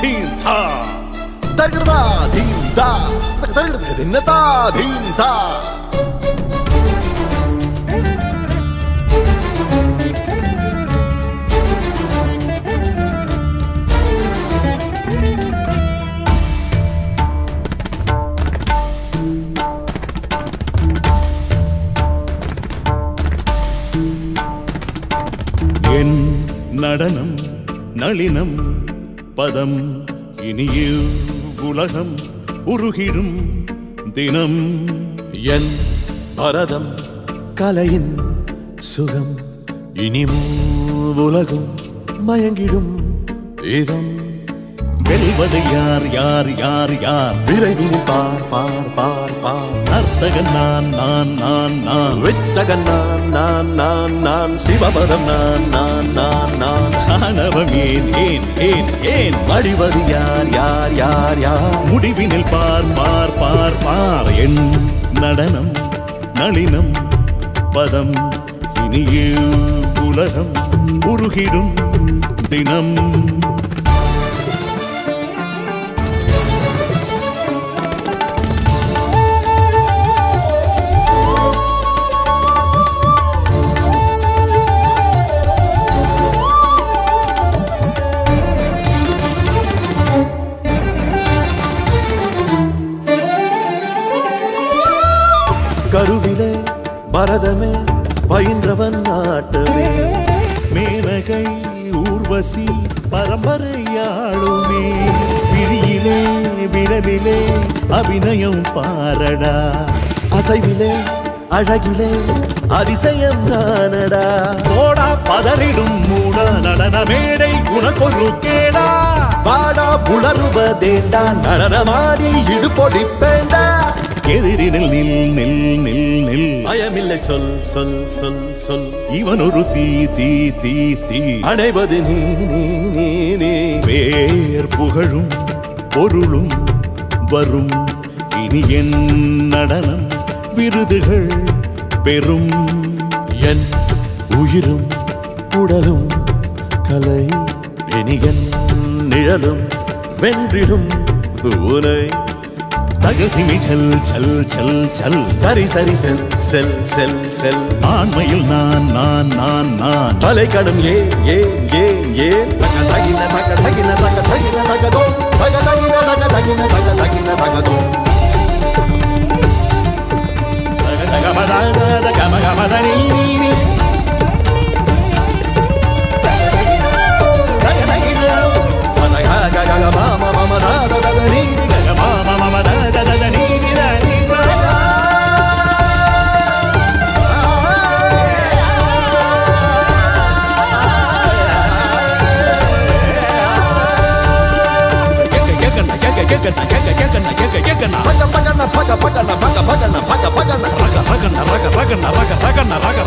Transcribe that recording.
Theme தா தருகிறதா theme தா தருகிறது என்னதா தீம் தா என் நடனம் நளினம் பதம் இனிய உலகம் உருகிடும் தினம் என் பரதம் கலையின் சுகம் இனி உலகம் மயங்கிடும் இதம் வெல்வது யார் யார் யார் யார் விரைவில் பார் பார் பார் பார் நர்த்தகன் நான் நான் நான் நான் வித்தகன் நான் நான் நான் நான் சிவபதம் நான் நான் நான் நான் ஆணவம் ஏன் ஏன் ஏன் ஏன் அடிவது யார் யார் யார் யார் முடிவினில் பார் பார் பார் பார் என் நடனம் நளினம் பதம் இனிய உலகம் உருகிடும் தினம் கருவிலே பரதமே பயின்றவன் நாட்டவே மேனகை ஊர்வசி பரம்பரையாளுமே விழியிலே விரலிலே அபிநயம் பாரடா அசைவிலே அழகிலே அதிசயம் தானடா போடா பதறிடும் மூட நடன மேடை உனக்கொரு கேடா பாடா புலருவதேண்டா நடனமாடி இடுபொடிப்பேண்டா எதிரினில் நில் நில் நில் நில் பயமில்லை சொல் சொல் சொல் சொல் இவன் ஒரு தீ தீ தீ தீ அடைவது நீ நீ நீ நீ பேர் புகழும் பொருளும் வரும் இனி என் நடனம் விருதுகள் பெறும் என் உயிரும் உடலும் கலை இனியன் நிழலும் வென்றிடும் உனை தகுதிமை செல் செல் செல் செல் சரி சரி செல் செல் செல் செல் ஆண்மையில் நான் நான் நான் நான் தலை கடும் ஏன் ஏன் ஏன் ஏன் தக தகின தக தகின தக தகின தகதோ தக தகின தக தகின தக தகின தகதோ தக தக பத தக கம கம த நீ நீ நீ. தக தகின சதக கக கக மாம மம தாத தக நீ தக ம ம ம ம த த த த நீ நீ த நீ த. கேக்க கேக்கண்ணா கேக்க கேக்கண்ணா கேக்க கேக்கண்ணா கேக்க கேக்கண்ணா பக பகன பக பகன பக பகன பக பகன ரக ரகண்ணா ரக ரகண்ணா ரக ரகண்ணா ரக